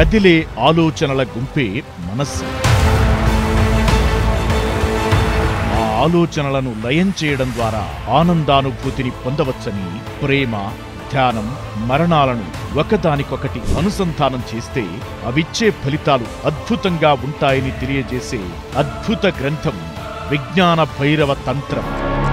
కదిలే ఆలోచనల గుంపే మనస్సు ఆ ఆలోచనలను లయం చేయడం ద్వారా ఆనందానుభూతిని పొందవచ్చని ప్రేమ ధ్యానం మరణాలను ఒకదానికొకటి అనుసంధానం చేస్తే అవిచ్చే ఫలితాలు అద్భుతంగా ఉంటాయని తెలియజేసే అద్భుత గ్రంథం విజ్ఞాన భైరవ తంత్రం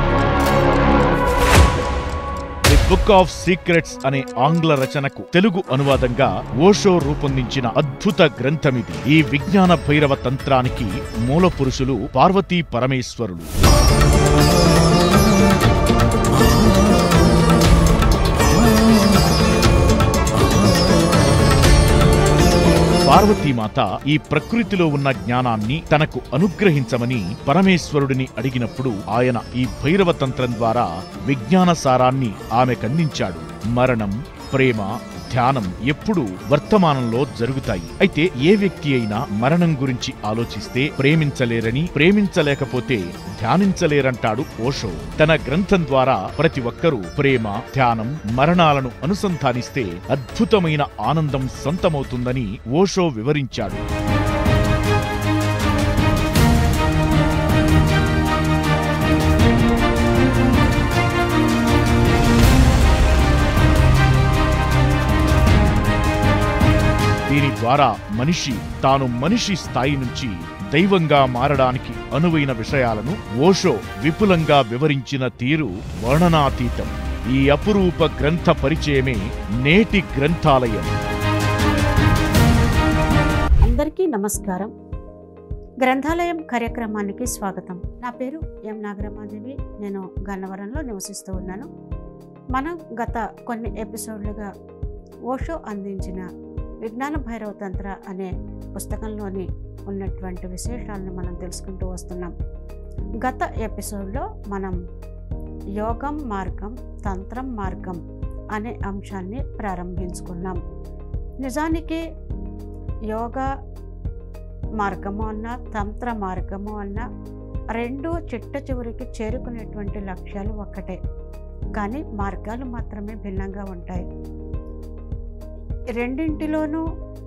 ది బుక్ ఆఫ్ సీక్రెట్స్ అనే ఆంగ్ల రచనకు తెలుగు అనువాదంగా ఓషో రూపొందించిన అద్భుత గ్రంథమిది ఈ విజ్ఞాన భైరవ తంత్రానికి మూల పురుషులు పార్వతీ పరమేశ్వరులు పార్వతీమాత ఈ ప్రకృతిలో ఉన్న జ్ఞానాన్ని తనకు అనుగ్రహించమని పరమేశ్వరుడిని అడిగినప్పుడు ఆయన ఈ భైరవ తంత్రం ద్వారా విజ్ఞాన సారాన్ని ఆమెకందించాడు మరణం ప్రేమ ధ్యానం ఎప్పుడూ వర్తమానంలో జరుగుతాయి అయితే ఏ వ్యక్తి అయినా మరణం గురించి ఆలోచిస్తే ప్రేమించలేరని ప్రేమించలేకపోతే ధ్యానించలేరంటాడు ఓషో తన గ్రంథం ద్వారా ప్రతి ఒక్కరూ ప్రేమ ధ్యానం మరణాలను అనుసంధానిస్తే అద్భుతమైన ఆనందం సొంతమవుతుందని ఓషో వివరించాడు దీని ద్వారా మనిషి తాను మనిషి స్థాయి నుంచి దైవంగా మారడానికి అనువైన విషయాలను ఓషో విపులంగా వివరించిన తీరు వర్ణనాతీతం ఈ అపురూప గ్రంథ పరిచయమే నేటి గ్రంథాలయం అందరికీ నమస్కారం గ్రంథాలయం కార్యక్రమానికి స్వాగతం నా పేరు ఎం నాగరమాదేవి నేను గన్నవరంలో నివసిస్తూ ఉన్నాను మనం గత కొన్ని ఎపిసోడ్లుగా ఓషో అందించిన విజ్ఞాన భైరవ తంత్ర అనే పుస్తకంలోని ఉన్నటువంటి విశేషాలను మనం తెలుసుకుంటూ వస్తున్నాం గత ఎపిసోడ్లో మనం యోగం మార్గం తంత్రం మార్గం అనే అంశాన్ని ప్రారంభించుకున్నాం నిజానికి యోగా మార్గము అన్న తంత్ర మార్గము అన్న రెండు చిట్ట చివరికి చేరుకునేటువంటి లక్ష్యాలు ఒక్కటే కానీ మార్గాలు మాత్రమే భిన్నంగా ఉంటాయి రెండింటిలోనూ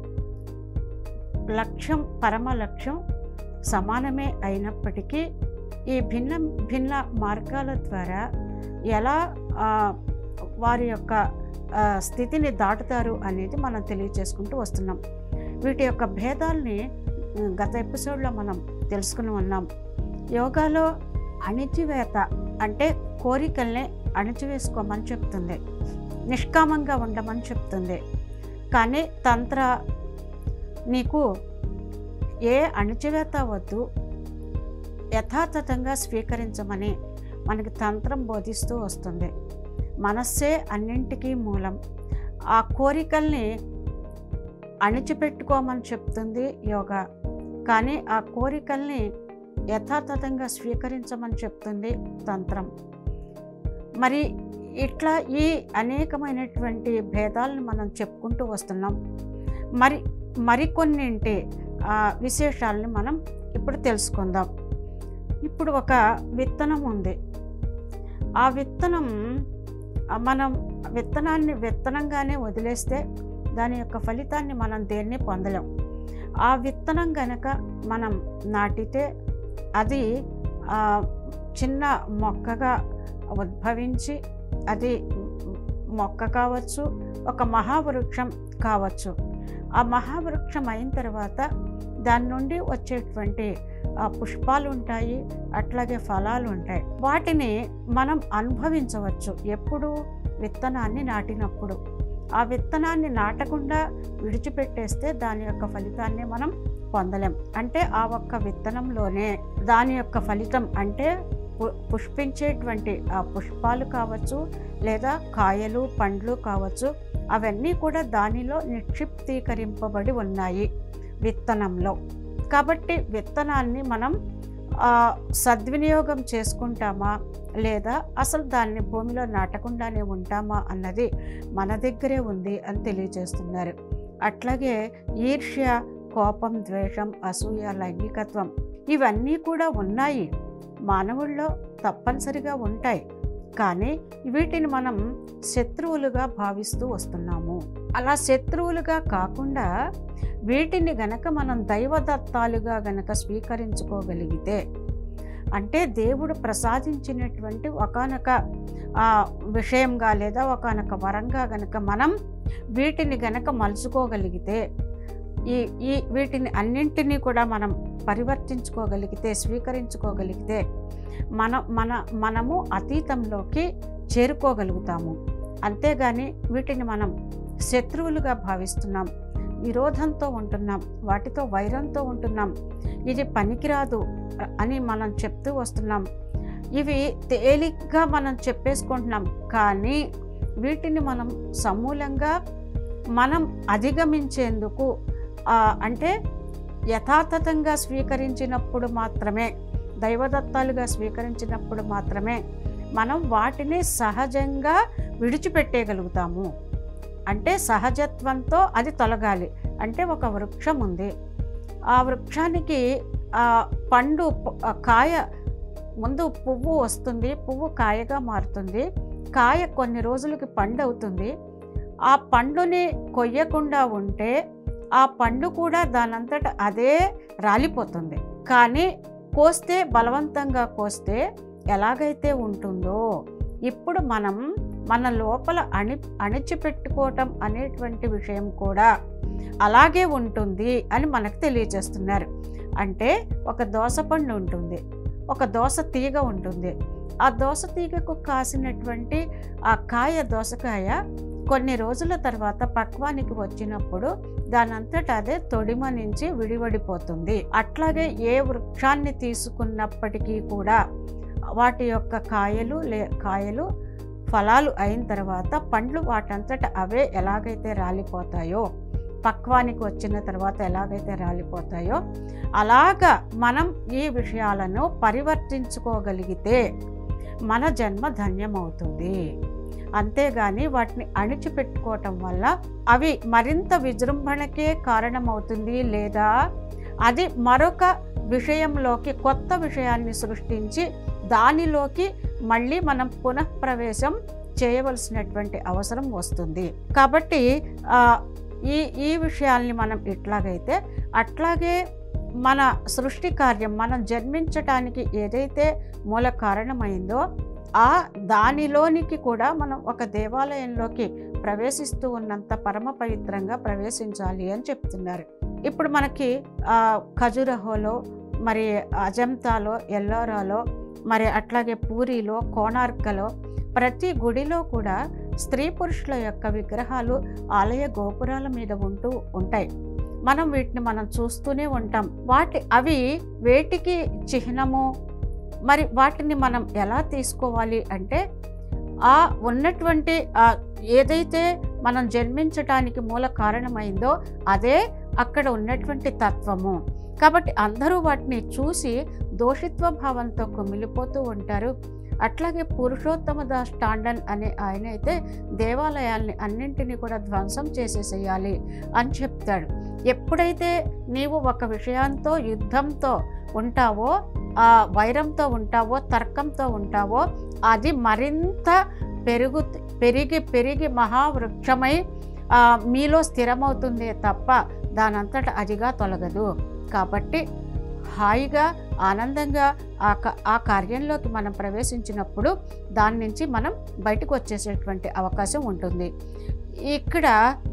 లక్ష్యం పరమ లక్ష్యం సమానమే అయినప్పటికీ ఈ భిన్న భిన్న మార్గాల ద్వారా ఎలా ఆ, వారి యొక్క ఆ, స్థితిని దాటుతారు అనేది మనం తెలియచేసుకుంటూ వస్తున్నాం వీటి యొక్క భేదాల్ని ఉమ్, గత ఎపిసోడ్లో మనం తెలుసుకుని ఉన్నాం యోగాలో అణిచివేత అంటే కోరికల్ని అణిచివేసుకోమని చెప్తుంది నిష్కామంగా ఉండమని చెప్తుంది కానీ తంత్ర నీకు ఏ అణిచివేత వద్దు యథాతథంగా స్వీకరించమని మనకి తంత్రం బోధిస్తూ వస్తుంది మనస్సే అన్నింటికీ మూలం ఆ కోరికల్ని అణిచిపెట్టుకోమని చెప్తుంది యోగా కానీ ఆ కోరికల్ని యథాతథంగా స్వీకరించమని చెప్తుంది తంత్రం మరి ఇట్లా ఈ అనేకమైనటువంటి భేదాలను మనం చెప్పుకుంటూ వస్తున్నాం మరి మరికొన్నింటి ఆ, విశేషాలని మనం ఇప్పుడు తెలుసుకుందాం ఇప్పుడు ఒక విత్తనం ఉంది ఆ విత్తనం ఆ, మనం విత్తనాన్ని విత్తనంగానే వదిలేస్తే దాని యొక్క ఫలితాన్ని మనం దేన్ని పొందలేం ఆ విత్తనం గనక మనం నాటితే అది ఆ, చిన్న మొక్కగా ఉద్భవించి అది మొక్క కావచ్చు ఒక మహావృక్షం కావచ్చు ఆ మహావృక్షం అయిన తర్వాత దాని నుండి వచ్చేటువంటి ఆ, పుష్పాలు ఉంటాయి అట్లాగే ఫలాలు ఉంటాయి వాటిని మనం అనుభవించవచ్చు ఎప్పుడు విత్తనాన్ని నాటినప్పుడు ఆ విత్తనాన్ని నాటకుండా విడిచిపెట్టేస్తే దాని యొక్క ఫలితాన్ని మనం పొందలేం అంటే ఆ ఒక్క విత్తనంలోనే దాని యొక్క ఫలితం అంటే పు- పుష్పించేటువంటి ఆ పుష్పాలు కావచ్చు లేదా కాయలు పండ్లు కావచ్చు అవన్నీ కూడా దానిలో నిక్షిప్తీకరింపబడి ఉన్నాయి విత్తనంలో కాబట్టి విత్తనాన్ని మనం ఆ, సద్వినియోగం చేసుకుంటామా లేదా అసలు దాన్ని భూమిలో నాటకుండానే ఉంటామా అన్నది మన దగ్గరే ఉంది అని తెలియజేస్తున్నారు అట్లాగే ఈర్ష్య కోపం ద్వేషం అసూయ లైంగికత్వం ఇవన్నీ కూడా ఉన్నాయి మానవుల్లో తప్పనిసరిగా ఉంటాయి కానీ వీటిని మనం శత్రువులుగా భావిస్తూ వస్తున్నాము అలా శత్రువులుగా కాకుండా వీటిని గనక మనం దైవదత్తాలుగా గనక స్వీకరించుకోగలిగితే అంటే దేవుడు ప్రసాదించినటువంటి ఒకనొక విషయంగా లేదా ఒకనొక వరంగా గనక మనం వీటిని గనక మలుచుకోగలిగితే ఈ ఈ వీటిని అన్నింటినీ కూడా మనం పరివర్తించుకోగలిగితే స్వీకరించుకోగలిగితే మన మన మనము అతీతంలోకి చేరుకోగలుగుతాము అంతేగాని వీటిని మనం శత్రువులుగా భావిస్తున్నాం విరోధంతో ఉంటున్నాం వాటితో వైరంతో ఉంటున్నాం ఇది పనికిరాదు అని మనం చెప్తూ వస్తున్నాం ఇవి తేలిగ్గా మనం చెప్పేసుకుంటున్నాం కానీ వీటిని మనం సమూలంగా మనం అధిగమించేందుకు ఆ, అంటే యథాతథంగా స్వీకరించినప్పుడు మాత్రమే దైవదత్తాలుగా స్వీకరించినప్పుడు మాత్రమే మనం వాటిని సహజంగా విడిచిపెట్టేయగలుగుతాము అంటే సహజత్వంతో అది తొలగాలి అంటే ఒక వృక్షం ఉంది ఆ వృక్షానికి ఆ పండు ప- ఆ కాయ ముందు పువ్వు వస్తుంది పువ్వు కాయగా మారుతుంది కాయ కొన్ని రోజులకి పండు అవుతుంది ఆ పండుని కొయ్యకుండా ఉంటే ఆ పండు కూడా దానంతట అదే రాలిపోతుంది కానీ కోస్తే బలవంతంగా కోస్తే ఎలాగైతే ఉంటుందో ఇప్పుడు మనం మన లోపల అణి అణిచిపెట్టుకోవటం అనేటువంటి విషయం కూడా అలాగే ఉంటుంది అని మనకు తెలియజేస్తున్నారు అంటే ఒక దోసపండు ఉంటుంది ఒక దోస తీగ ఉంటుంది ఆ దోస తీగకు కాసినటువంటి ఆ కాయ దోసకాయ కొన్ని రోజుల తర్వాత పక్వానికి వచ్చినప్పుడు దానంతట అదే తొడిమ నుంచి విడివడిపోతుంది అట్లాగే ఏ వృక్షాన్ని తీసుకున్నప్పటికీ కూడా వాటి యొక్క కాయలు లే కాయలు ఫలాలు అయిన తర్వాత పండ్లు వాటంతట అవే ఎలాగైతే రాలిపోతాయో పక్వానికి వచ్చిన తర్వాత ఎలాగైతే రాలిపోతాయో అలాగా మనం ఈ విషయాలను పరివర్తించుకోగలిగితే మన జన్మ ధన్యమవుతుంది అంతేగాని వాటిని అణిచిపెట్టుకోవటం వల్ల అవి మరింత విజృంభణకే కారణమవుతుంది లేదా అది మరొక విషయంలోకి కొత్త విషయాన్ని సృష్టించి దానిలోకి మళ్ళీ మనం పునఃప్రవేశం చేయవలసినటువంటి అవసరం వస్తుంది కాబట్టి ఆ, ఈ ఈ విషయాల్ని మనం ఇట్లాగైతే అట్లాగే మన సృష్టి కార్యం మనం జన్మించటానికి ఏదైతే మూల కారణమైందో ఆ దానిలోనికి కూడా మనం ఒక దేవాలయంలోకి ప్రవేశిస్తూ ఉన్నంత పరమ పవిత్రంగా ప్రవేశించాలి అని చెప్తున్నారు ఇప్పుడు మనకి ఆ, ఖజురహోలో మరి అజంతాలో ఎల్లోరాలో మరి అట్లాగే పూరిలో కోణార్కలో ప్రతి గుడిలో కూడా స్త్రీ పురుషుల యొక్క విగ్రహాలు ఆలయ గోపురాల మీద ఉంటూ ఉంటాయి మనం వీటిని మనం చూస్తూనే ఉంటాం వాటి అవి వేటికి చిహ్నము మరి వాటిని మనం ఎలా తీసుకోవాలి అంటే ఆ ఉన్నటువంటి ఆ ఏదైతే మనం జన్మించటానికి మూల కారణమైందో అదే అక్కడ ఉన్నటువంటి తత్వము కాబట్టి అందరూ వాటిని చూసి దోషిత్వ భావంతో కుమిలిపోతూ ఉంటారు అట్లాగే పురుషోత్తమ దాస్ టాండన్ అనే ఆయన అయితే దేవాలయాల్ని అన్నింటినీ కూడా ధ్వంసం చేసేసేయాలి అని చెప్తాడు ఎప్పుడైతే నీవు ఒక విషయంతో యుద్ధంతో ఉంటావో ఆ వైరంతో ఉంటావో తర్కంతో ఉంటావో అది మరింత పెరుగు పెరిగి పెరిగి మహావృక్షమై ఆ, మీలో స్థిరమవుతుందే తప్ప దానంతట అదిగా తొలగదు కాబట్టి హాయిగా ఆనందంగా ఆ క- ఆ కార్యంలోకి మనం ప్రవేశించినప్పుడు దాని నుంచి మనం బయటకు వచ్చేసేటువంటి అవకాశం ఉంటుంది ఇక్కడ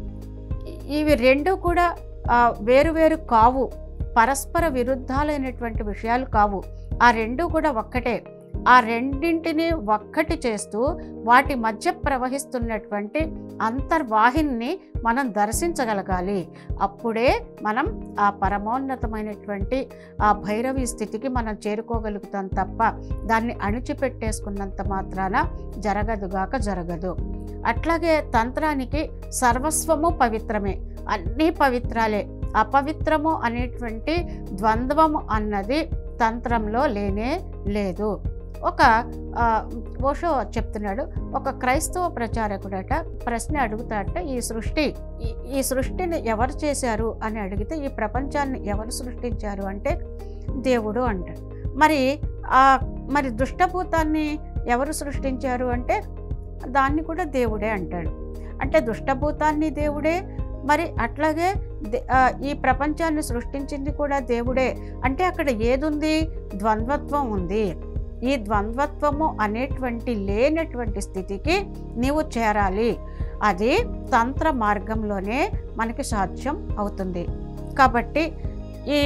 ఇవి రెండు కూడా ఆ, వేరువేరు కావు పరస్పర విరుద్ధాలైనటువంటి విషయాలు కావు ఆ రెండు కూడా ఒక్కటే ఆ రెండింటిని ఒక్కటి చేస్తూ వాటి మధ్య ప్రవహిస్తున్నటువంటి అంతర్వాహిని మనం దర్శించగలగాలి అప్పుడే మనం ఆ పరమోన్నతమైనటువంటి ఆ భైరవి స్థితికి మనం చేరుకోగలుగుతాం తప్ప దాన్ని అణిచిపెట్టేసుకున్నంత మాత్రాన జరగదుగాక జరగదు అట్లాగే తంత్రానికి సర్వస్వము పవిత్రమే అన్నీ పవిత్రాలే అపవిత్రము అనేటువంటి ద్వంద్వము అన్నది తంత్రంలో లేనే లేదు ఒక ఆ, ఓషో చెప్తున్నాడు ఒక క్రైస్తవ ప్రచారకుడట ప్రశ్న అడుగుతాడట ఈ సృష్టి ఈ- ఈ సృష్టిని ఎవరు చేశారు అని అడిగితే ఈ ప్రపంచాన్ని ఎవరు సృష్టించారు అంటే దేవుడు అంటాడు మరి ఆ మరి దుష్టభూతాన్ని ఎవరు సృష్టించారు అంటే దాన్ని కూడా దేవుడే అంటాడు అంటే దుష్టభూతాన్ని దేవుడే మరి అట్లాగే దే- ఆ, ఈ ప్రపంచాన్ని సృష్టించింది కూడా దేవుడే అంటే అక్కడ ఏదుంది ద్వంద్వత్వం ఉంది ఈ ద్వంద్వత్వము అనేటువంటి లేనటువంటి స్థితికి నీవు చేరాలి అది తంత్ర మార్గంలోనే మనకి సాధ్యం అవుతుంది కాబట్టి ఈ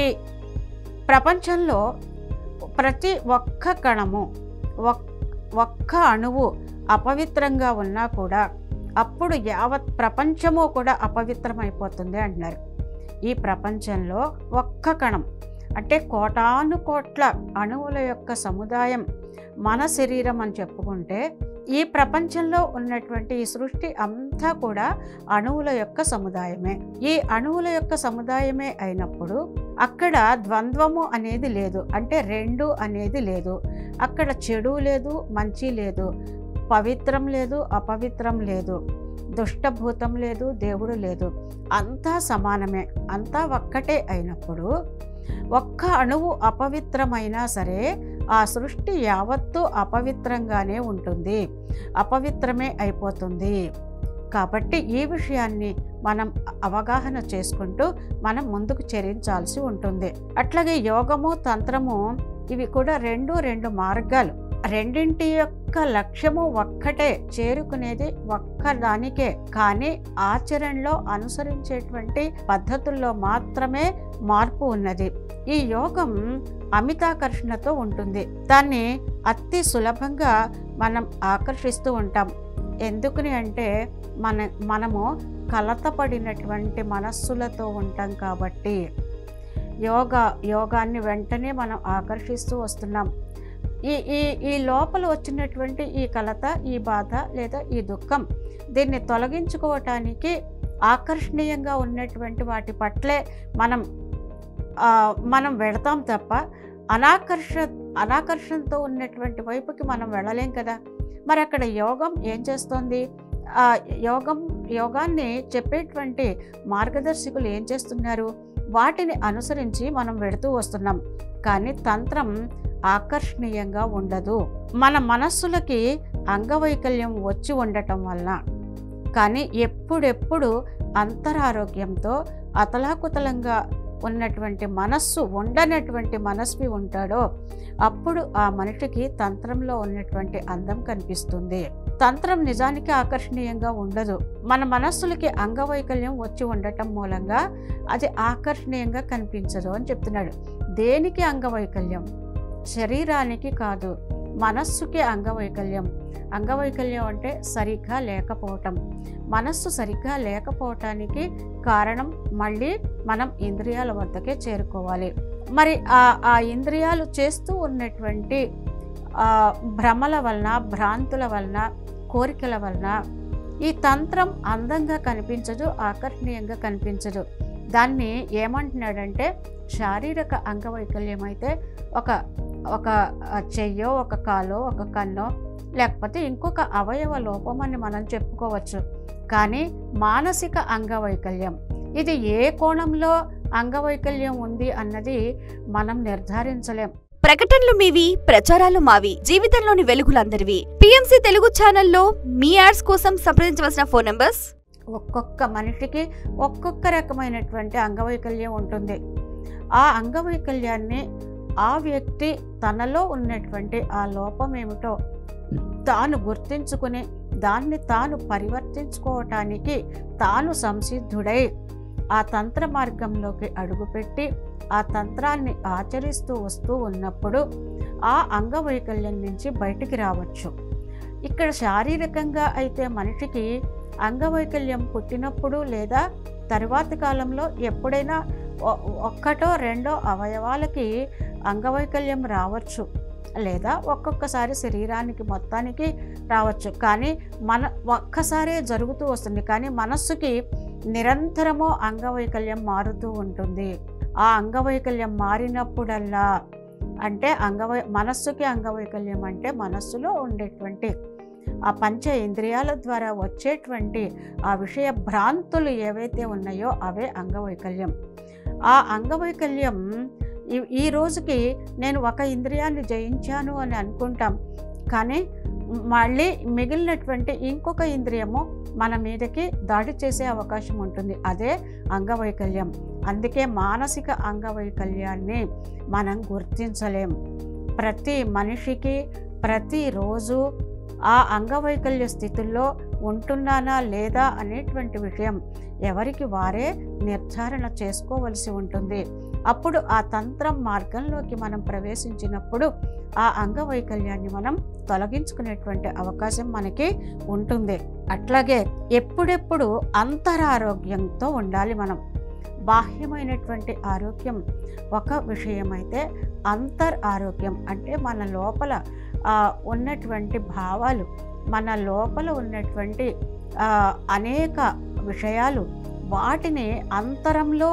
ప్రపంచంలో ప్రతి ఒక్క కణము ఒక్- ఒక్క అణువు అపవిత్రంగా ఉన్నా కూడా అప్పుడు యావత్ ప్రపంచము కూడా అపవిత్రమైపోతుంది అంటున్నారు ఈ ప్రపంచంలో ఒక్క కణం అంటే కోటాను కోట్ల అణువుల యొక్క సముదాయం మన శరీరం అని చెప్పుకుంటే ఈ ప్రపంచంలో ఉన్నటువంటి ఈ సృష్టి అంతా కూడా అణువుల యొక్క సముదాయమే ఈ అణువుల యొక్క సముదాయమే అయినప్పుడు అక్కడ ద్వంద్వము అనేది లేదు అంటే రెండు అనేది లేదు అక్కడ చెడు లేదు మంచి లేదు పవిత్రం లేదు అపవిత్రం లేదు దుష్టభూతం లేదు దేవుడు లేదు అంతా సమానమే అంతా ఒక్కటే అయినప్పుడు ఒక్క అణువు అపవిత్రమైనా సరే ఆ సృష్టి యావత్తు అపవిత్రంగానే ఉంటుంది అపవిత్రమే అయిపోతుంది కాబట్టి ఈ విషయాన్ని మనం అవగాహన చేసుకుంటూ మనం ముందుకు చరించాల్సి ఉంటుంది అట్లాగే యోగము తంత్రము ఇవి కూడా రెండు రెండు మార్గాలు రెండింటి యొక్క లక్ష్యము ఒక్కటే చేరుకునేది ఒక్కదానికే కానీ ఆచరణలో అనుసరించేటువంటి పద్ధతుల్లో మాత్రమే మార్పు ఉన్నది ఈ యోగం అమితాకర్షణతో ఉంటుంది దాన్ని అతి సులభంగా మనం ఆకర్షిస్తూ ఉంటాం ఎందుకని అంటే మన మనము కలతపడినటువంటి మనస్సులతో ఉంటాం కాబట్టి యోగా యోగాన్ని వెంటనే మనం ఆకర్షిస్తూ వస్తున్నాం ఈ ఈ ఈ లోపల వచ్చినటువంటి ఈ కలత ఈ బాధ లేదా ఈ దుఃఖం దీన్ని తొలగించుకోవటానికి ఆకర్షణీయంగా ఉన్నటువంటి వాటి పట్లే మనం ఆ, మనం వెళతాం తప్ప అనాకర్ష అనాకర్షణతో ఉన్నటువంటి వైపుకి మనం వెళ్ళలేం కదా మరి అక్కడ యోగం ఏం చేస్తోంది ఆ యోగం యోగాన్ని చెప్పేటువంటి మార్గదర్శకులు ఏం చేస్తున్నారు వాటిని అనుసరించి మనం వెడుతూ వస్తున్నాం కానీ తంత్రం ఆకర్షణీయంగా ఉండదు మన మనస్సులకి అంగవైకల్యం వచ్చి ఉండటం వలన కానీ ఎప్పుడెప్పుడు అంతరారోగ్యంతో అతలాకుతలంగా ఉన్నటువంటి మనస్సు ఉండనటువంటి మనస్వి ఉంటాడో అప్పుడు ఆ మనిషికి తంత్రంలో ఉన్నటువంటి అందం కనిపిస్తుంది తంత్రం నిజానికి ఆకర్షణీయంగా ఉండదు మన మనస్సులకి అంగవైకల్యం వచ్చి ఉండటం మూలంగా అది ఆకర్షణీయంగా కనిపించదు అని చెప్తున్నాడు దేనికి అంగవైకల్యం శరీరానికి కాదు మనస్సుకి అంగవైకల్యం అంగవైకల్యం అంటే సరిగ్గా లేకపోవటం మనస్సు సరిగ్గా లేకపోవటానికి కారణం మళ్ళీ మనం ఇంద్రియాల వద్దకే చేరుకోవాలి మరి ఆ ఆ ఇంద్రియాలు చేస్తూ ఉన్నటువంటి ఆ, భ్రమల వలన భ్రాంతుల వలన కోరికల వలన ఈ తంత్రం అందంగా కనిపించదు ఆకర్షణీయంగా కనిపించదు దాన్ని ఏమంటున్నాడంటే శారీరక అంగవైకల్యం అయితే ఒక ఒక ఆ, చెయ్యో ఒక కాలో ఒక కన్నో లేకపోతే ఇంకొక అవయవ లోపం అని మనం చెప్పుకోవచ్చు కానీ మానసిక అంగవైకల్యం ఇది ఏ కోణంలో అంగవైకల్యం ఉంది అన్నది మనం నిర్ధారించలేం ప్రకటనలు మీవి ప్రచారాలు మావి జీవితంలోని వెలుగులందరివి పిఎంసి తెలుగు ఛానల్లో మీ యాడ్స్ కోసం సంప్రదించవలసిన ఫోన్ నంబర్స్ ఒక్కొక్క మనిషికి ఒక్కొక్క రకమైనటువంటి అంగవైకల్యం ఉంటుంది ఆ అంగవైకల్యాన్ని ఆ వ్యక్తి తనలో ఉన్నటువంటి ఆ లోపం ఏమిటో తాను గుర్తించుకుని దాన్ని తాను పరివర్తించుకోవటానికి తాను సంసిద్ధుడై ఆ తంత్ర మార్గంలోకి అడుగుపెట్టి ఆ తంత్రాన్ని ఆచరిస్తూ వస్తూ ఉన్నప్పుడు ఆ అంగవైకల్యం నుంచి బయటికి రావచ్చు ఇక్కడ శారీరకంగా అయితే మనిషికి అంగవైకల్యం పుట్టినప్పుడు లేదా తరువాతి కాలంలో ఎప్పుడైనా ఒ- ఒక్కటో రెండో అవయవాలకి అంగవైకల్యం రావచ్చు లేదా ఒక్కొక్కసారి శరీరానికి మొత్తానికి రావచ్చు కానీ మన ఒక్కసారే జరుగుతూ వస్తుంది కానీ మనస్సుకి నిరంతరము అంగవైకల్యం మారుతూ ఉంటుంది ఆ అంగవైకల్యం మారినప్పుడల్లా అంటే అంగవై మనస్సుకి అంగవైకల్యం అంటే మనస్సులో ఉండేటువంటి ఆ పంచ ఇంద్రియాల ద్వారా వచ్చేటువంటి ఆ విషయ భ్రాంతులు ఏవైతే ఉన్నాయో అవే అంగవైకల్యం ఆ అంగవైకల్యం ఈ- ఈ రోజుకి నేను ఒక ఇంద్రియాన్ని జయించాను అని అనుకుంటాం కానీ మళ్ళీ మిగిలినటువంటి ఇంకొక ఇంద్రియము మన మీదకి దాడి చేసే అవకాశం ఉంటుంది అదే అంగవైకల్యం అందుకే మానసిక అంగవైకల్యాన్ని మనం గుర్తించలేం ప్రతి మనిషికి ప్రతిరోజు ఆ అంగవైకల్య స్థితుల్లో ఉంటున్నానా లేదా అనేటువంటి విషయం ఎవరికి వారే నిర్ధారణ చేసుకోవలసి ఉంటుంది అప్పుడు ఆ తంత్రం మార్గంలోకి మనం ప్రవేశించినప్పుడు ఆ అంగవైకల్యాన్ని మనం తొలగించుకునేటువంటి అవకాశం మనకి ఉంటుంది అట్లాగే ఎప్పుడెప్పుడు అంతరారోగ్యంతో ఉండాలి మనం బాహ్యమైనటువంటి ఆరోగ్యం ఒక విషయం అయితే అంతర్ ఆరోగ్యం అంటే మన లోపల ఆ, ఉన్నటువంటి భావాలు మన లోపల ఉన్నటువంటి ఆ, అనేక విషయాలు వాటిని అంతరంలో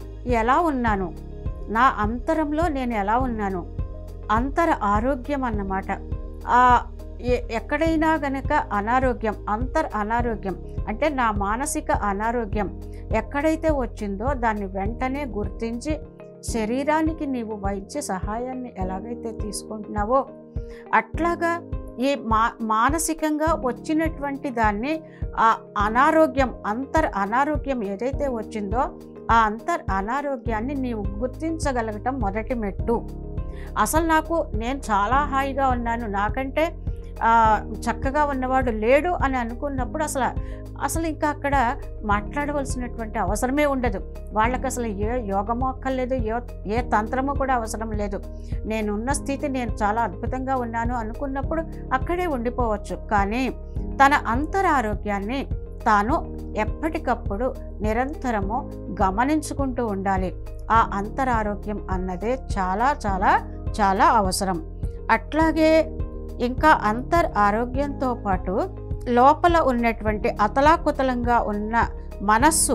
ఎలా ఉన్నాను నా అంతరంలో నేను ఎలా ఉన్నాను అంతర ఆరోగ్యం అన్నమాట ఆ, ఎ- ఎక్కడైనా గనక అనారోగ్యం అంతర్ అనారోగ్యం అంటే నా మానసిక అనారోగ్యం ఎక్కడైతే వచ్చిందో దాన్ని వెంటనే గుర్తించి శరీరానికి నీవు వైద్య సహాయాన్ని ఎలాగైతే తీసుకుంటున్నావో అట్లాగా ఈ మా మానసికంగా వచ్చినటువంటి దాన్ని ఆ అనారోగ్యం అంతర్ అనారోగ్యం ఏదైతే వచ్చిందో ఆ అంతర్ అనారోగ్యాన్ని నీవు గుర్తించగలగటం మొదటి మెట్టు అసలు నాకు నేను చాలా హాయిగా ఉన్నాను నాకంటే ఆ, చక్కగా ఉన్నవాడు లేడు అని అనుకున్నప్పుడు అసలు అసలు ఇంకా అక్కడ మాట్లాడవలసినటువంటి అవసరమే ఉండదు వాళ్ళకి అసలు ఏ యోగము అక్కర్లేదు ఏ ఏ తంత్రము కూడా అవసరం లేదు నేనున్న స్థితి నేను చాలా అద్భుతంగా ఉన్నాను అనుకున్నప్పుడు అక్కడే ఉండిపోవచ్చు కానీ తన అంతరారోగ్యాన్ని తాను ఎప్పటికప్పుడు నిరంతరము గమనించుకుంటూ ఉండాలి ఆ అంతరారోగ్యం అన్నదే చాలా చాలా చాలా అవసరం అట్లాగే ఇంకా అంతర్ ఆరోగ్యంతో పాటు లోపల ఉన్నటువంటి అతలాకుతలంగా ఉన్న మనస్సు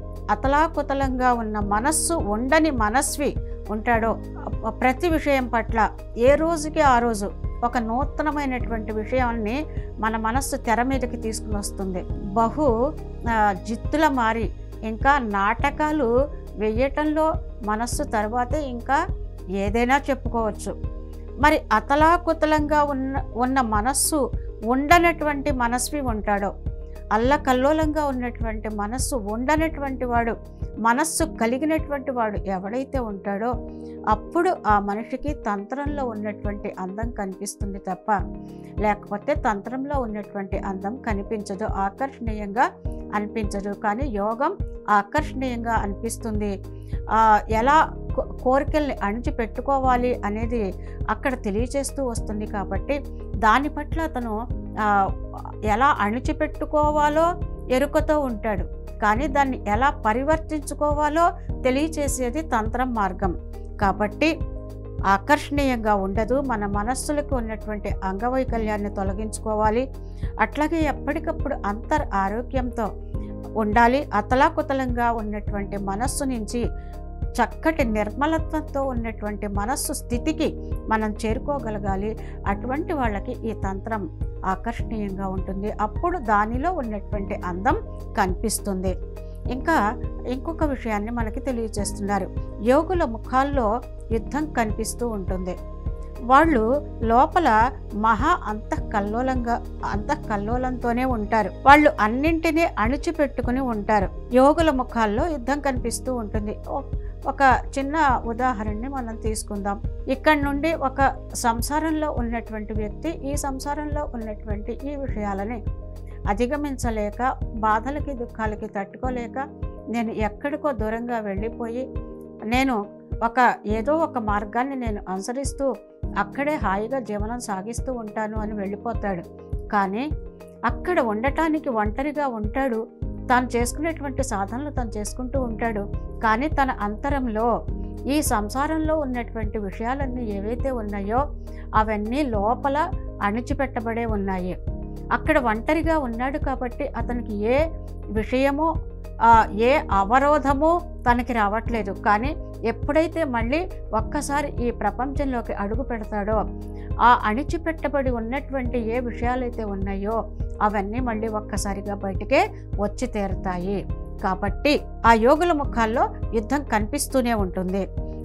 అతలాకుతలంగా ఉన్న మనస్సు ఉండని మనస్వి ఉంటాడో అ- ప్రతి విషయం పట్ల ఏ రోజుకి ఆ రోజు ఒక నూతనమైనటువంటి విషయాన్ని మన మనస్సు తెర మీదకి తీసుకుని వస్తుంది బహు ఆ, జిత్తుల మారి ఇంకా నాటకాలు వెయ్యటంలో మనస్సు తర్వాతే ఇంకా ఏదైనా చెప్పుకోవచ్చు మరి అతలాకుతలంగా ఉన్న ఉన్న మనస్సు ఉండనటువంటి మనస్వి ఉంటాడో అల్లకల్లోలంగా ఉన్నటువంటి మనస్సు ఉండనటువంటి వాడు మనస్సు కలిగినటువంటి వాడు ఎవడైతే ఉంటాడో అప్పుడు ఆ మనిషికి తంత్రంలో ఉన్నటువంటి అందం కనిపిస్తుంది తప్ప లేకపోతే తంత్రంలో ఉన్నటువంటి అందం కనిపించదు ఆకర్షణీయంగా అనిపించదు కానీ యోగం ఆకర్షణీయంగా అనిపిస్తుంది ఆ, ఎలా కో- కోరికల్ని అణిచిపెట్టుకోవాలి అనేది అక్కడ తెలియచేస్తూ వస్తుంది కాబట్టి దాని పట్ల అతను ఆ, ఎలా అణిచిపెట్టుకోవాలో ఎరుకతో ఉంటాడు కానీ దాన్ని ఎలా పరివర్తించుకోవాలో తెలియచేసేది తంత్రం మార్గం కాబట్టి ఆకర్షణీయంగా ఉండదు మన మనస్సులకు ఉన్నటువంటి అంగవైకల్యాన్ని తొలగించుకోవాలి అట్లాగే ఎప్పటికప్పుడు అంతర్ ఆరోగ్యంతో ఉండాలి అతలాకుతలంగా ఉన్నటువంటి మనస్సు నుంచి చక్కటి నిర్మలత్వంతో ఉన్నటువంటి మనస్సు స్థితికి మనం చేరుకోగలగాలి అటువంటి వాళ్ళకి ఈ తంత్రం ఆకర్షణీయంగా ఉంటుంది అప్పుడు దానిలో ఉన్నటువంటి అందం కనిపిస్తుంది ఇంకా ఇంకొక విషయాన్ని మనకి తెలియజేస్తున్నారు యోగుల ముఖాల్లో యుద్ధం కనిపిస్తూ ఉంటుంది వాళ్ళు లోపల మహా అంతఃకల్లోలంగా అంతఃకల్లోలంతోనే ఉంటారు వాళ్ళు అన్నింటినీ అణిచిపెట్టుకుని ఉంటారు యోగుల ముఖాల్లో యుద్ధం కనిపిస్తూ ఉంటుంది ఓ- ఒక చిన్న ఉదాహరణని మనం తీసుకుందాం ఇక్కడ నుండి ఒక సంసారంలో ఉన్నటువంటి వ్యక్తి ఈ సంసారంలో ఉన్నటువంటి ఈ విషయాలని అధిగమించలేక బాధలకి దుఃఖాలకి తట్టుకోలేక నేను ఎక్కడికో దూరంగా వెళ్ళిపోయి నేను ఒక ఏదో ఒక మార్గాన్ని నేను అనుసరిస్తూ అక్కడే హాయిగా జీవనం సాగిస్తూ ఉంటాను అని వెళ్ళిపోతాడు కానీ అక్కడ ఉండటానికి ఒంటరిగా ఉంటాడు తాను చేసుకునేటువంటి సాధనలు తను చేసుకుంటూ ఉంటాడు కానీ తన అంతరంలో ఈ సంసారంలో ఉన్నటువంటి విషయాలన్నీ ఏవైతే ఉన్నాయో అవన్నీ లోపల అణిచిపెట్టబడే ఉన్నాయి అక్కడ ఒంటరిగా ఉన్నాడు కాబట్టి అతనికి ఏ విషయమో ఆ, ఏ అవరోధమో తనకి రావట్లేదు కానీ ఎప్పుడైతే మళ్ళీ ఒక్కసారి ఈ ప్రపంచంలోకి అడుగు పెడతాడో ఆ అణిచిపెట్టబడి ఉన్నటువంటి ఏ విషయాలైతే ఉన్నాయో అవన్నీ మళ్ళీ ఒక్కసారిగా బయటికే వచ్చి తీరుతాయి కాబట్టి ఆ యోగుల ముఖాల్లో యుద్ధం కనిపిస్తూనే ఉంటుంది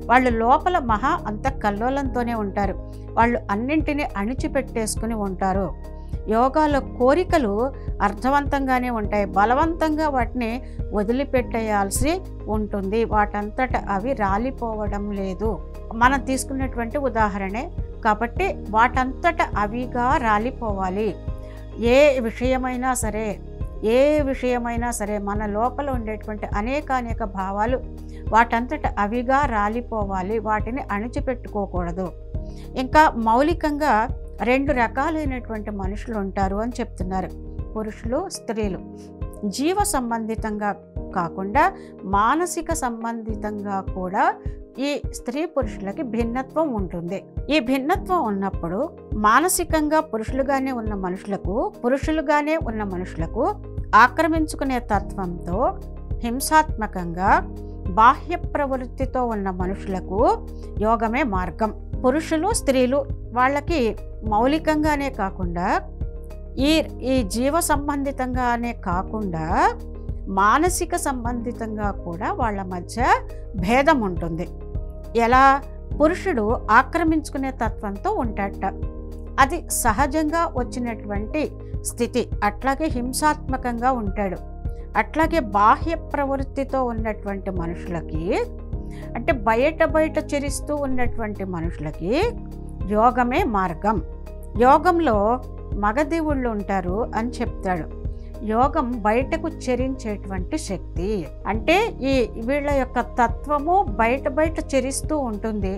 వాళ్ళు లోపల మహా అంత కల్లోలంతోనే ఉంటారు వాళ్ళు అన్నింటినీ అణిచిపెట్టేసుకుని ఉంటారు యోగాలో కోరికలు అర్థవంతంగానే ఉంటాయి బలవంతంగా వాటిని వదిలిపెట్టేయాల్సి ఉంటుంది వాటంతట అవి రాలిపోవడం లేదు మనం తీసుకున్నటువంటి ఉదాహరణే కాబట్టి వాటంతట అవిగా రాలిపోవాలి ఏ విషయమైనా సరే ఏ విషయమైనా సరే మన లోపల ఉండేటువంటి అనేక అనేక భావాలు వాటంతట అవిగా రాలిపోవాలి వాటిని అణిచిపెట్టుకోకూడదు ఇంకా మౌలికంగా రెండు రకాలైనటువంటి మనుషులు ఉంటారు అని చెప్తున్నారు పురుషులు స్త్రీలు జీవ సంబంధితంగా కాకుండా మానసిక సంబంధితంగా కూడా ఈ స్త్రీ పురుషులకి భిన్నత్వం ఉంటుంది ఈ భిన్నత్వం ఉన్నప్పుడు మానసికంగా పురుషులుగానే ఉన్న మనుషులకు పురుషులుగానే ఉన్న మనుషులకు ఆక్రమించుకునే తత్వంతో హింసాత్మకంగా బాహ్య ప్రవృత్తితో ఉన్న మనుషులకు యోగమే మార్గం పురుషులు స్త్రీలు వాళ్ళకి మౌలికంగానే కాకుండా ఈ ఈ జీవ సంబంధితంగానే కాకుండా మానసిక సంబంధితంగా కూడా వాళ్ళ మధ్య భేదం ఉంటుంది ఎలా పురుషుడు ఆక్రమించుకునే తత్వంతో ఉంటాడట అది సహజంగా వచ్చినటువంటి స్థితి అట్లాగే హింసాత్మకంగా ఉంటాడు అట్లాగే బాహ్య ప్రవృత్తితో ఉన్నటువంటి మనుషులకి అంటే బయట బయట చెరిస్తూ ఉన్నటువంటి మనుషులకి యోగమే మార్గం యోగంలో మగదేవుళ్ళు ఉంటారు అని చెప్తాడు యోగం బయటకు చెరించేటువంటి శక్తి అంటే ఈ వీళ్ళ యొక్క తత్వము బయట బయట చెరిస్తూ ఉంటుంది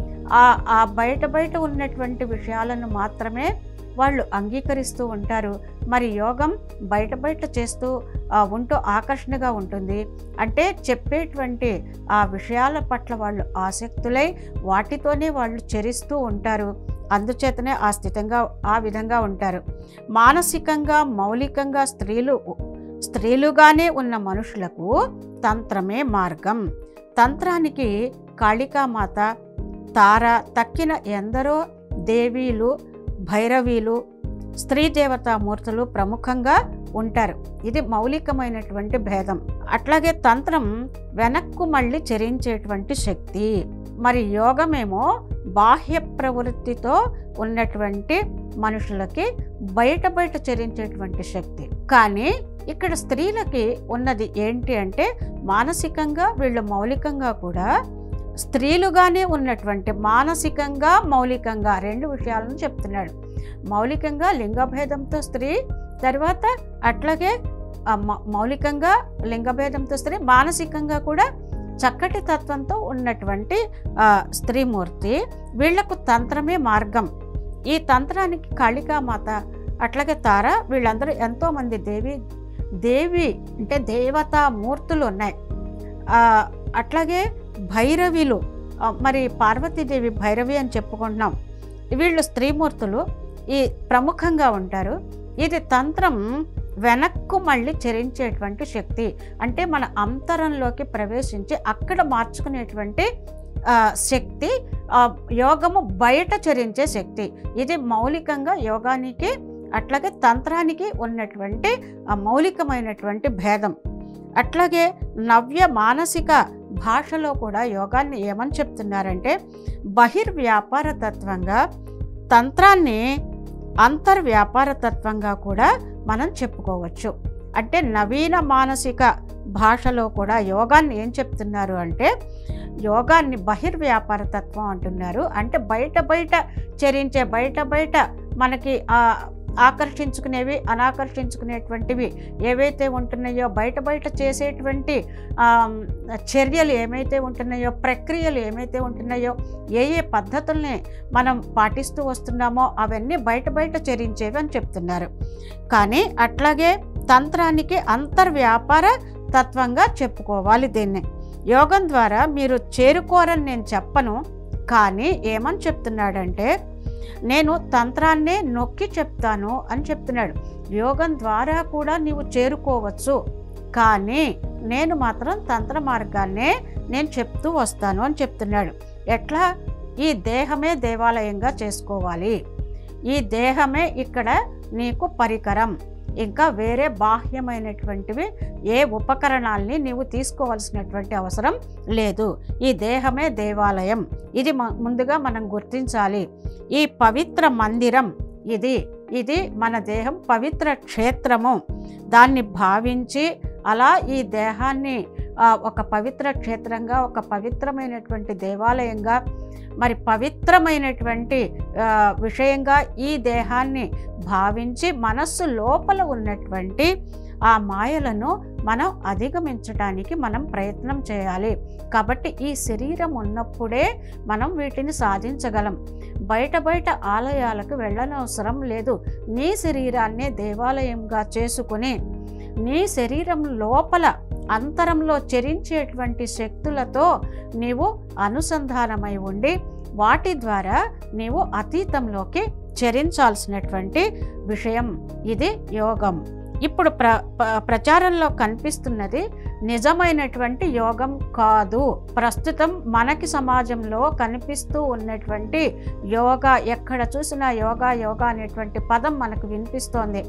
ఆ ఆ బయట బయట ఉన్నటువంటి విషయాలను మాత్రమే వాళ్ళు అంగీకరిస్తూ ఉంటారు మరి యోగం బయట బయట చేస్తూ ఆ, ఉంటూ ఆకర్షణగా ఉంటుంది అంటే చెప్పేటువంటి ఆ విషయాల పట్ల వాళ్ళు ఆసక్తులై వాటితోనే వాళ్ళు చరిస్తూ ఉంటారు అందుచేతనే ఆ స్థితంగా ఆ విధంగా ఉంటారు మానసికంగా మౌలికంగా స్త్రీలు స్త్రీలుగానే ఉన్న మనుషులకు తంత్రమే మార్గం తంత్రానికి కాళికామాత తార తక్కిన ఎందరో దేవీలు భైరవీలు స్త్రీ దేవతామూర్తులు ప్రముఖంగా ఉంటారు ఇది మౌలికమైనటువంటి భేదం అట్లాగే తంత్రం వెనక్కు మళ్ళీ చరించేటువంటి శక్తి మరి యోగమేమో బాహ్య ప్రవృత్తితో ఉన్నటువంటి మనుషులకి బయట బయట చరించేటువంటి శక్తి కానీ ఇక్కడ స్త్రీలకి ఉన్నది ఏంటి అంటే మానసికంగా వీళ్ళు మౌలికంగా కూడా స్త్రీలుగానే ఉన్నటువంటి మానసికంగా మౌలికంగా రెండు విషయాలను చెప్తున్నాడు మౌలికంగా లింగభేదంతో స్త్రీ తర్వాత అట్లాగే ఆ మౌ- మౌలికంగా లింగభేదంతో స్త్రీ మానసికంగా కూడా చక్కటి తత్వంతో ఉన్నటువంటి ఆ, స్త్రీమూర్తి వీళ్లకు తంత్రమే మార్గం ఈ తంత్రానికి కాళికామాత అట్లాగే తార వీళ్ళందరూ ఎంతోమంది దేవి దేవి అంటే దేవతా మూర్తులు ఉన్నాయి ఆ, అట్లాగే భైరవిలు ఆ, మరి పార్వతీదేవి భైరవి అని చెప్పుకుంటున్నాం వీళ్ళు స్త్రీమూర్తులు ఈ ప్రముఖంగా ఉంటారు ఇది తంత్రం వెనక్కు మళ్ళీ చరించేటువంటి శక్తి అంటే మన అంతరంలోకి ప్రవేశించి అక్కడ మార్చుకునేటువంటి ఆ, శక్తి ఆ, యోగము బయట చరించే శక్తి ఇది మౌలికంగా యోగానికి అట్లాగే తంత్రానికి ఉన్నటువంటి ఆ మౌలికమైనటువంటి భేదం అట్లాగే నవ్య మానసిక భాషలో కూడా యోగాన్ని ఏమని చెప్తున్నారంటే బహిర్వ్యాపార తత్వంగా తంత్రాన్ని అంతర్వ్యాపార తత్వంగా కూడా మనం చెప్పుకోవచ్చు అంటే నవీన మానసిక భాషలో కూడా యోగాన్ని ఏం చెప్తున్నారు అంటే యోగాన్ని బహిర్వ్యాపార తత్వం అంటున్నారు అంటే బయట బయట చరించే బయట బయట మనకి ఆ ఆకర్షించుకునేవి అనాకర్షించుకునేటువంటివి ఏవైతే ఉంటున్నాయో బయట బయట చేసేటువంటి ఆ, చర్యలు ఏమైతే ఉంటున్నాయో ప్రక్రియలు ఏమైతే ఉంటున్నాయో ఏ ఏ పద్ధతుల్ని మనం పాటిస్తూ వస్తున్నామో అవన్నీ బయట బయట చరించేవి అని చెప్తున్నారు కానీ అట్లాగే తంత్రానికి అంతర్వ్యాపార తత్వంగా చెప్పుకోవాలి దీన్ని యోగం ద్వారా మీరు చేరుకోరని నేను చెప్పను కానీ ఏమని చెప్తున్నాడంటే నేను తంత్రాన్నే నొక్కి చెప్తాను అని చెప్తున్నాడు యోగం ద్వారా కూడా నీవు చేరుకోవచ్చు కానీ నేను మాత్రం తంత్ర మార్గాన్నే నేను చెప్తూ వస్తాను అని చెప్తున్నాడు ఎట్లా ఈ దేహమే దేవాలయంగా చేసుకోవాలి ఈ దేహమే ఇక్కడ నీకు పరికరం ఇంకా వేరే బాహ్యమైనటువంటివి ఏ ఉపకరణాల్ని నీవు తీసుకోవాల్సినటువంటి అవసరం లేదు ఈ దేహమే దేవాలయం ఇది మ- ముందుగా మనం గుర్తించాలి ఈ పవిత్ర మందిరం ఇది ఇది మన దేహం పవిత్ర క్షేత్రము దాన్ని భావించి అలా ఈ దేహాన్ని ఆ, ఒక పవిత్ర క్షేత్రంగా ఒక పవిత్రమైనటువంటి దేవాలయంగా మరి పవిత్రమైనటువంటి ఆ, విషయంగా ఈ దేహాన్ని భావించి మనస్సు లోపల ఉన్నటువంటి ఆ మాయలను మనం అధిగమించడానికి మనం ప్రయత్నం చేయాలి కాబట్టి ఈ శరీరం ఉన్నప్పుడే మనం వీటిని సాధించగలం బయట బయట ఆలయాలకు వెళ్ళనవసరం లేదు నీ శరీరాన్నే దేవాలయంగా చేసుకుని నీ శరీరం లోపల అంతరంలో చెరించేటువంటి శక్తులతో నీవు అనుసంధానమై ఉండి వాటి ద్వారా నీవు అతీతంలోకి చరించాల్సినటువంటి విషయం ఇది యోగం ఇప్పుడు ప్ర ప- ప్రచారంలో కనిపిస్తున్నది నిజమైనటువంటి యోగం కాదు ప్రస్తుతం మనకి సమాజంలో కనిపిస్తూ ఉన్నటువంటి యోగా ఎక్కడ చూసినా యోగా యోగా అనేటువంటి పదం మనకు వినిపిస్తోంది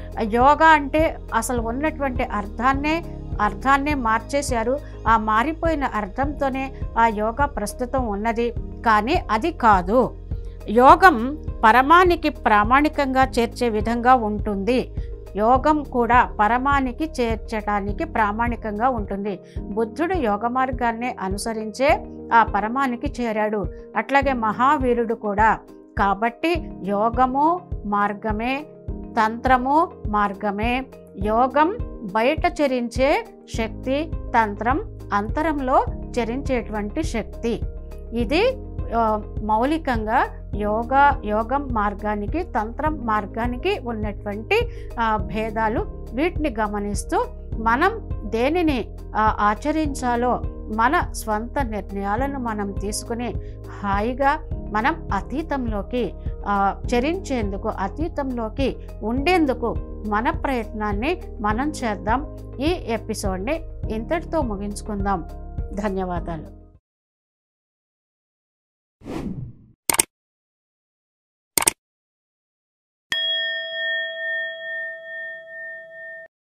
యోగా అంటే అసలు ఉన్నటువంటి అర్థాన్నే అర్థాన్నే మార్చేశారు ఆ మారిపోయిన అర్థంతోనే ఆ యోగా ప్రస్తుతం ఉన్నది కానీ అది కాదు యోగం పరమానికి ప్రామాణికంగా చేర్చే విధంగా ఉంటుంది యోగం కూడా పరమానికి చేర్చడానికి ప్రామాణికంగా ఉంటుంది బుద్ధుడు యోగ మార్గాన్నే అనుసరించే ఆ పరమానికి చేరాడు అట్లాగే మహావీరుడు కూడా కాబట్టి యోగము మార్గమే తంత్రము మార్గమే యోగం బయట చరించే శక్తి తంత్రం అంతరంలో చరించేటువంటి శక్తి ఇది ఆ, మౌలికంగా యోగా యోగం మార్గానికి తంత్రం మార్గానికి ఉన్నటువంటి ఆ, భేదాలు వీటిని గమనిస్తూ మనం దేనిని ఆ, ఆచరించాలో మన స్వంత నిర్ణయాలను మనం తీసుకుని హాయిగా మనం అతీతంలోకి ఆ, చరించేందుకు అతీతంలోకి ఉండేందుకు మన ప్రయత్నాన్ని మనం చేద్దాం ఈ ఎపిసోడ్ని ఇంతటితో ముగించుకుందాం ధన్యవాదాలు